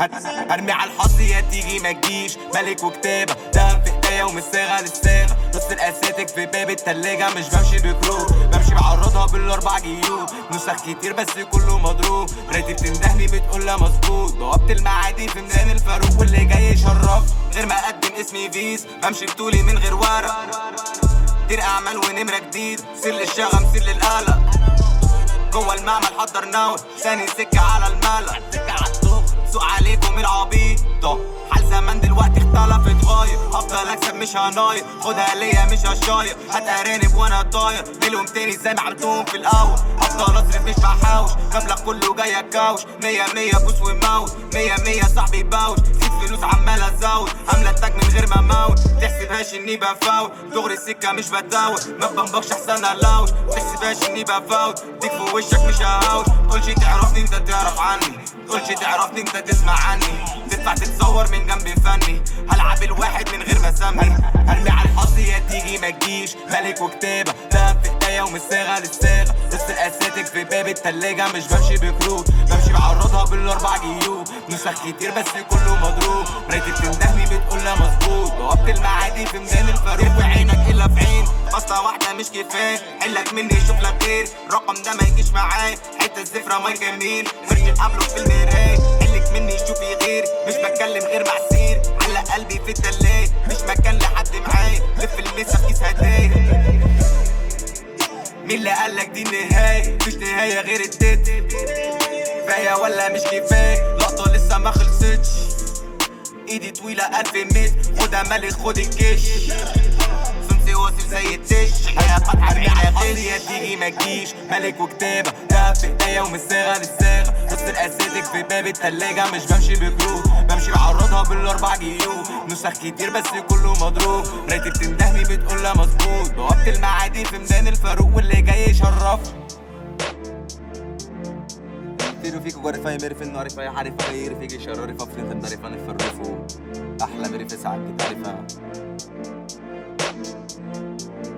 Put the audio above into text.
هر- هرمي على الحظ يا تيجي ما تجيش ملك وكتابة دهب في ايديا ومن صاغة للصاغة نص الاساتك في باب التلاجة مش بمشي بكروب بمشي بعرضها بالاربع جيوب نسخ كتير بس كله مضروب رايتي بتندهني بتقول لا مظبوط بوابة المعادي في ميدان الفاروق واللي جاي يشرف غير ما اقدم اسمي فيس بمشي بطولي من غير ورق دير اعمال ونمرة جديد سر للشغم سر للقلق جوه المعمل حضر ناوي ثاني سكة على الملأ سكة على الدغ سوق عليكم العبيط ده حال زمان دلوقتي اختلف اتغير هفضل اكسب مش هناير خدها ليا مش هشاير هات ارانب وانا طاير نيلهم تاني زي ما عملتهم في الاول هفضل اصرف مش بحوش مبلغ كله جاي اكاوش مية مية بوس وماوس مية مية صاحبي باوش زيد فلوس عمال ازود عاملة التاج من غير ما موت تحسبهاش اني بفاوت دغري السكة مش بتاوت ما بنبخش احسن الاوش تحسبهاش اني بفاوت ديك في وشك مش ههاوش تقولش تعرفني انت تعرف عني تقولش تعرفني انت تسمع عني تدفع تتصور من جنب فني هلعب الواحد من غير ما اسمي هرمي على الحظ يا تيجي ما تجيش ملك وكتابة دهب في ايديا ومن صاغة للصاغة نص الاساتك في باب التلاجة مش بمشي بكروت بمشي بعرضها بالاربع جيوب نسخ كتير بس كله مضروب رايتي بتندهني بتقول لا مظبوط بوابة المعادي في ميدان الفاروق في عينك الا في عين بسطة واحدة مش كفاية حلك مني شوف لك غير الرقم ده ما يجيش معايا حتة الزفرة ما جميل مرجي قبله في المراية حلك مني شوفي غير مش بتكلم غير مع السير علق قلبي في التلاجة مش مكان لحد معايا لف الميسة في كيس هدايا مين اللي قالك دي النهاية مفيش نهاية غير التت كفاية ولا مش كفاية لقطة لسه ما خلصتش ايدي طويلة ألف متر خدها ملك خد الكش سمسي واصل زي التش حياة فتحة على يا تيجي ما تجيش ملك وكتابة دهب في ايديا ومن صاغة للصاغة نص الاساتك في باب التلاجة مش بمشي بكروب بمشي بعرضها بالاربع جيوب نسخ كتير بس كله مضروب رايتي بتندهني بتقول لا مظبوط بوابة المعادي في ميدان الفاروق واللي جاي يشرف Tiro fico agora fai meri في النار فاي حارف غير فيجي شراري ففرنت النار فاني في الرفو أحلى ميري في ساعات كتاري فا